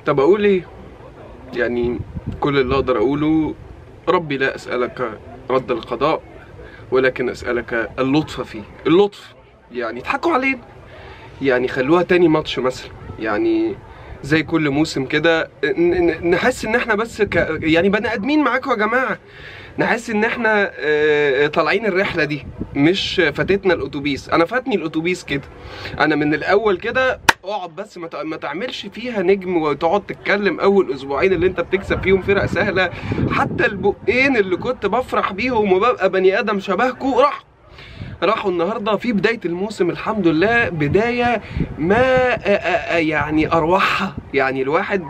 طب اقول ايه يعني كل اللي اقدر اقوله ربي لا اسالك رد القضاء ولكن اسالك اللطف فيه اللطف يعني اضحكوا علينا يعني خلوها تاني ماتش مثلا يعني زي كل موسم كده ن- ن- نحس ان احنا بس ك... يعني بني ادمين معاكم يا جماعه نحس ان احنا آه، طالعين الرحله دي مش فاتتنا الاتوبيس انا فاتني الاتوبيس كده انا من الاول كده اقعد بس ما تع- ما تعملش فيها نجم وتقعد تتكلم اول اسبوعين اللي انت بتكسب فيهم فرق سهله حتى البقين اللي كنت بفرح بيهم وببقى بني ادم شبهكوا راحوا راحوا النهارده في بدايه الموسم الحمد لله بدايه ما آه، آه، آه، يعني اروعها يعني الواحد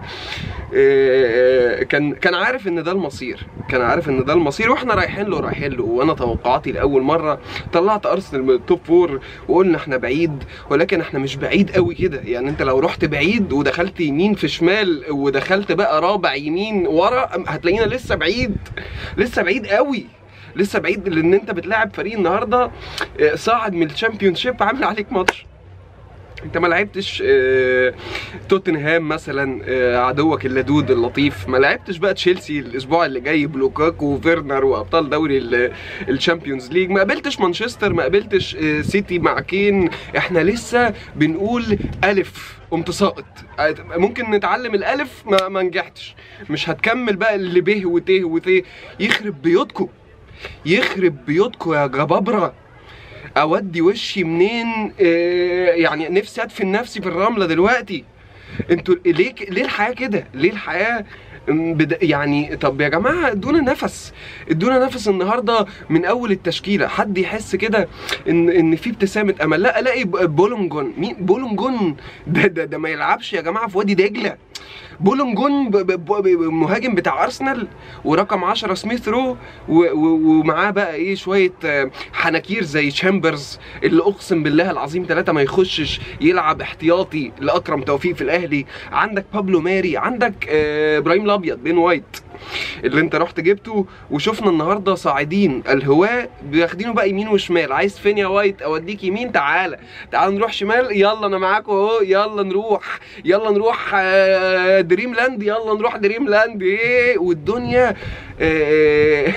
آه، كان كان عارف ان ده المصير كان عارف ان ده المصير واحنا رايحين له رايحين له وانا توقعاتي لاول مره طلعت ارسنال من التوب فور وقلنا احنا بعيد ولكن احنا مش بعيد قوي كده يعني انت لو رحت بعيد ودخلت يمين في شمال ودخلت بقى رابع يمين ورا هتلاقينا لسه بعيد لسه بعيد قوي لسه بعيد لان انت بتلاعب فريق النهارده آه، صاعد من الشامبيون شيب عامل عليك ماتش انت ما لعبتش آه، توتنهام مثلا آه، عدوك اللدود اللطيف ما لعبتش بقى تشيلسي الاسبوع اللي جاي بلوكاكو وفيرنر وابطال دوري ال- الشامبيونز ليج ما قابلتش مانشستر ما قابلتش آه، سيتي مع كين احنا لسه بنقول الف قمت ساقط آه، ممكن نتعلم الالف ما, ما نجحتش مش هتكمل بقى اللي به وت وت يخرب بيوتكم يخرب بيوتكم يا جبابره اودي وشي منين آه، يعني نفسي ادفن نفسي في الرمله دلوقتي انتوا ليه ك- ليه الحياه كده ليه الحياه م، بد... يعني طب يا جماعه ادونا نفس ادونا نفس النهارده من اول التشكيله حد يحس كده ان ان في ابتسامه امل لا الاقي ب- بولونجون مين بولونجون ده ده, ده ما يلعبش يا جماعه في وادي دجله بولونجون ب- ب- ب- ب- مهاجم بتاع ارسنال ورقم 10 سميث رو و- و- ومعاه بقى ايه شويه آه، حناكير زي تشامبرز اللي اقسم بالله العظيم ثلاثه ما يخشش يلعب احتياطي لاكرم توفيق في الاهلي عندك بابلو ماري عندك آه، ابراهيم الابيض بين وايت اللي انت رحت جبته وشفنا النهارده صاعدين الهواة بياخدينه بقى يمين وشمال عايز فين يا وايت اوديك يمين تعالى تعال نروح شمال يلا انا معاكم اهو يلا نروح يلا نروح آه، دريم لاند يلا نروح دريم لاند ايه والدنيا آه،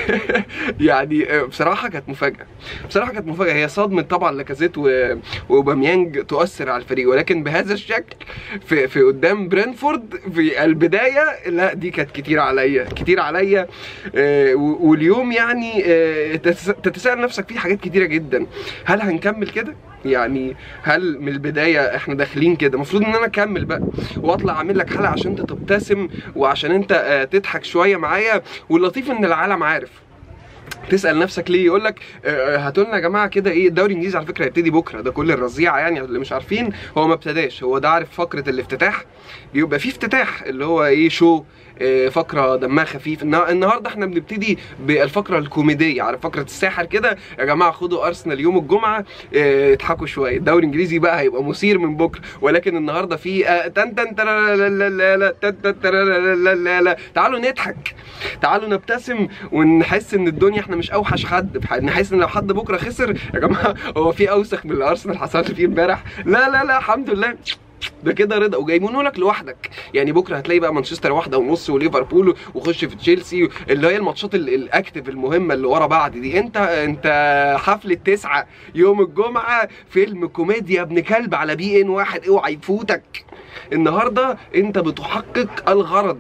يعني آه، بصراحه كانت مفاجاه بصراحه كانت مفاجاه هي صدمه طبعا لاكازيت و- وباميانج تؤثر على الفريق ولكن بهذا الشكل في في قدام برينفورد في البدايه لا دي كانت كتير عليا كتير عليا آه، و- واليوم يعني آه، تتس- تتساءل نفسك فيه حاجات كتيره جدا هل هنكمل كده يعني هل من البدايه احنا داخلين كده المفروض ان انا اكمل بقى واطلع اعمل لك حلقه عشان انت تبتسم وعشان انت آه، تضحك شويه معايا واللطيف ان العالم عارف تسال نفسك ليه يقول لك هاتوا لنا يا جماعه كده ايه الدوري الانجليزي على فكره هيبتدي بكره ده كل الرزيعه يعني اللي مش عارفين هو ما ابتداش هو ده عارف فقره الافتتاح بيبقى فيه افتتاح اللي هو ايه شو آه، فقره دمها خفيف النا- النهارده احنا بنبتدي بالفقره الكوميديه عارف فقره الساحر كده يا جماعه خدوا ارسنال يوم الجمعه آه، اضحكوا شويه الدوري الانجليزي بقى هيبقى مثير من بكره ولكن النهارده في آه، تن تن ترلللللا، تن تن ترلللللا. تعالوا نضحك تعالوا نبتسم ونحس ان الدنيا احنا مش اوحش حد بح- نحس ان لو حد بكره خسر يا جماعه هو في اوسخ من الارسنال حصل فيه امبارح لا لا لا الحمد لله ده كده رضا وجايبينه لك لوحدك يعني بكره هتلاقي بقى مانشستر واحده ونص وليفربول وخش في تشيلسي اللي هي الماتشات ال- الاكتف المهمه اللي ورا بعض دي انت انت حفله تسعة يوم الجمعه فيلم كوميديا ابن كلب على بي ان واحد اوعى يفوتك النهارده انت بتحقق الغرض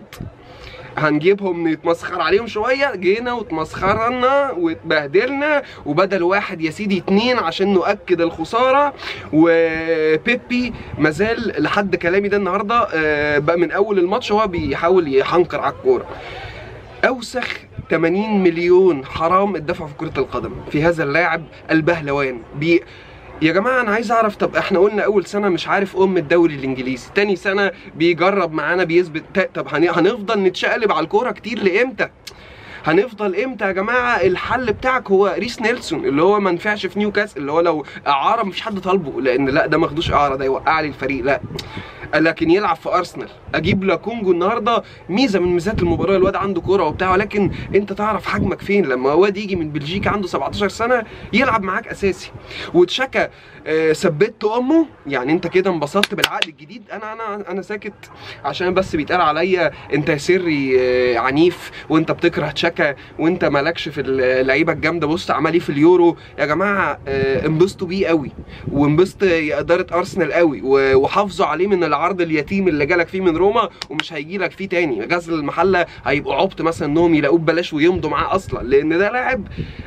هنجيبهم نتمسخر عليهم شويه جينا واتمسخرنا واتبهدلنا وبدل واحد يا سيدي اتنين عشان نؤكد الخساره وبيبي مازال لحد كلامي ده النهارده آه، بقى من اول الماتش هو بيحاول يحنكر على الكوره اوسخ 80 مليون حرام اتدفعوا في كره القدم في هذا اللاعب البهلوان بي يا جماعه انا عايز اعرف طب احنا قلنا اول سنه مش عارف ام الدوري الانجليزي تاني سنه بيجرب معانا بيثبت تا- طب هن- هنفضل نتشقلب على الكوره كتير لامتى هنفضل امتى يا جماعه الحل بتاعك هو ريس نيلسون اللي هو ما نفعش في نيوكاسل اللي هو لو اعاره مفيش حد طالبه لان لا ده ما خدوش اعاره ده يوقع لي الفريق لا لكن يلعب في ارسنال اجيب لاكونجو النهارده ميزه من ميزات المباراه الواد عنده كوره وبتاع ولكن انت تعرف حجمك فين لما واد يجي من بلجيكا عنده 17 سنه يلعب معاك اساسي وتشاكا آه، ثبت امه يعني انت كده انبسطت بالعقد الجديد انا انا انا ساكت عشان بس بيتقال عليا انت سري آه، عنيف وانت بتكره تشاكا وانت مالكش في اللعيبه الجامده بص عمل ايه في اليورو يا جماعه آه، انبسطوا بيه قوي وانبسط اداره ارسنال قوي و- وحافظوا عليه من العرض اليتيم اللي جالك فيه من روما ومش هيجي لك فيه تاني غزل المحله هيبقوا عبط مثلا انهم يلاقوه ببلاش ويمضوا معاه اصلا لان ده لاعب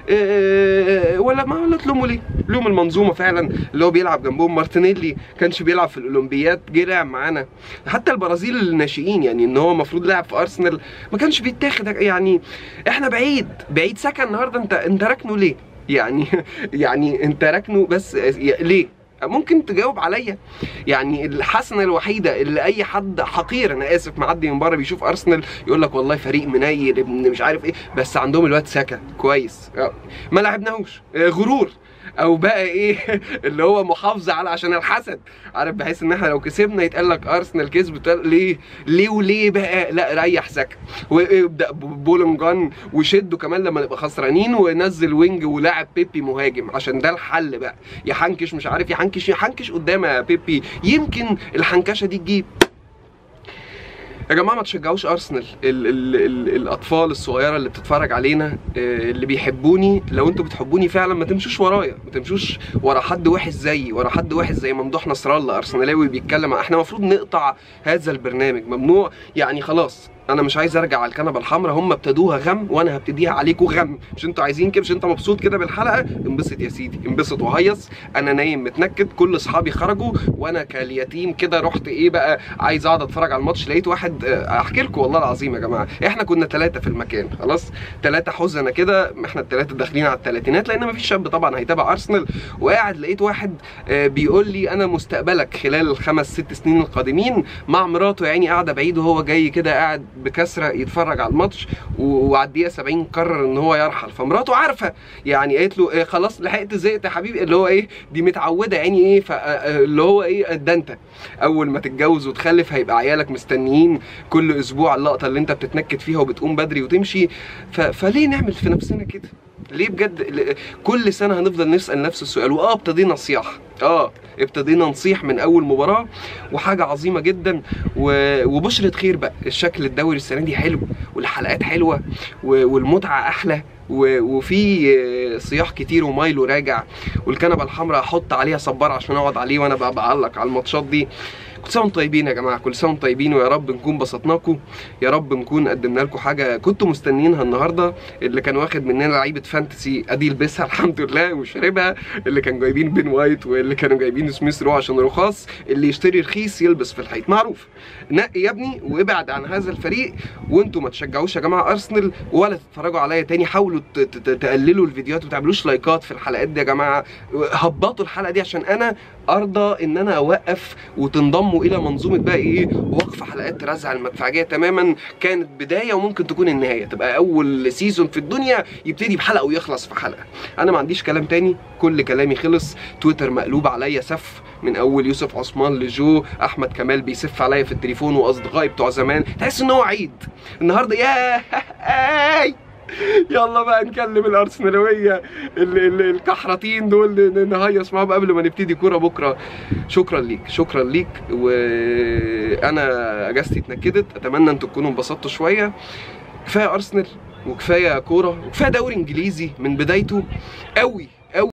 آه، ولا ما ولا تلوموا ليه لوم المنظومه فعلا اللي هو بيلعب جنبهم مارتينيلي كانش بيلعب في الاولمبياد جه لعب معانا حتى البرازيل الناشئين يعني ان هو المفروض لاعب في ارسنال ما كانش بيتاخد يعني احنا بعيد بعيد سكن النهارده انت انت راكنه ليه يعني يعني انت راكنه بس ليه ممكن تجاوب عليا يعني الحسنه الوحيده اللي اي حد حقير انا اسف معدي من بره بيشوف ارسنال يقول لك والله فريق منيل ابن مش عارف ايه بس عندهم الواد سكا كويس ما لعبناهوش غرور او بقى ايه اللي هو محافظه على عشان الحسد عارف بحيث ان احنا لو كسبنا يتقال لك ارسنال كسب تقول ليه ليه وليه بقى لا ريح سكا وابدا بولنجان وشده كمان لما نبقى خسرانين ونزل وينج ولاعب بيبي مهاجم عشان ده الحل بقى يحنكش مش عارف يحنكش يحنكش قدام يا بيبي يمكن الحنكشه دي تجيب يا جماعه ما تشجعوش ارسنال ال ال ال الاطفال الصغيره اللي بتتفرج علينا آه، اللي بيحبوني لو انتوا بتحبوني فعلا ما تمشوش ورايا ما تمشوش ورا حد وحش زيي ورا حد وحش زي ممدوح نصر الله ارسنالاوي بيتكلم احنا المفروض نقطع هذا البرنامج ممنوع يعني خلاص انا مش عايز ارجع على الكنبه الحمراء هم ابتدوها غم وانا هبتديها عليكم غم مش انتوا عايزين كده مش انت مبسوط كده بالحلقه انبسط يا سيدي انبسط وهيص انا نايم متنكد كل اصحابي خرجوا وانا كاليتيم كده رحت ايه بقى عايز اقعد اتفرج على الماتش لقيت واحد آه، احكي لكم والله العظيم يا جماعه احنا كنا ثلاثه في المكان خلاص ثلاثه حزنه كده احنا الثلاثه داخلين على الثلاثينات لان مفيش شاب طبعا هيتابع ارسنال وقاعد لقيت واحد آه، بيقول لي انا مستقبلك خلال الخمس ست سنين القادمين مع مراته يعني قاعده بعيد وهو جاي كده قاعد بكثره يتفرج على الماتش و- وعلى الدقيقه 70 قرر ان هو يرحل فمراته عارفه يعني قالت له إيه خلاص لحقت زهقت يا حبيبي اللي هو ايه دي متعوده يعني ايه ف- آه، اللي هو ايه ده انت اول ما تتجوز وتخلف هيبقى عيالك مستنيين كل اسبوع اللقطه اللي انت بتتنكد فيها وبتقوم بدري وتمشي ف... فليه نعمل في نفسنا كده ليه بجد ل- كل سنه هنفضل نسال نفس السؤال واه ابتدينا صياح اه ابتدينا نصيح من اول مباراه وحاجه عظيمه جدا و... وبشرة خير بقى الشكل الدوري السنه دي حلو والحلقات حلوه و... والمتعه احلى و... وفي آه، صياح كتير ومايلو راجع والكنبه الحمراء احط عليها صبار عشان اقعد عليه وانا بقى بعلق على الماتشات دي كل سنه وانتم طيبين يا جماعه كل سنه وانتم طيبين ويا رب نكون بسطناكم يا رب نكون قدمنا لكم حاجه كنتوا مستنيينها النهارده اللي كان واخد مننا لعيبه فانتسي ادي يلبسها الحمد لله وشاربها اللي كان جايبين بين وايت واللي كانوا جايبين سميث رو عشان رخاص اللي يشتري رخيص يلبس في الحيط معروف نقي يا ابني وابعد عن هذا الفريق وانتوا ما تشجعوش يا جماعه ارسنال ولا تتفرجوا عليا تاني حاولوا ت- ت- تقللوا الفيديوهات وما تعملوش لايكات في الحلقات دي يا جماعه هبطوا الحلقه دي عشان انا ارضى ان انا اوقف وتنضموا الى منظومه بقى ايه وقف حلقات رزع المدفعجيه تماما كانت بدايه وممكن تكون النهايه تبقى اول سيزون في الدنيا يبتدي بحلقه ويخلص في حلقه انا ما عنديش كلام تاني كل كلامي خلص تويتر مقلوب عليا سف من اول يوسف عثمان لجو احمد كمال بيسف عليا في التليفون واصدقائي بتوع زمان تحس ان هو عيد النهارده يا اي يلا بقى نكلم الارسنالويه ال- ال- الكحرتين دول ن- نهيص معاهم قبل ما نبتدي كوره بكره شكرا ليك شكرا ليك وانا اجازتي اتنكدت اتمنى انتوا تكونوا انبسطتوا شويه كفايه ارسنال وكفايه كوره وكفايه دوري انجليزي من بدايته قوي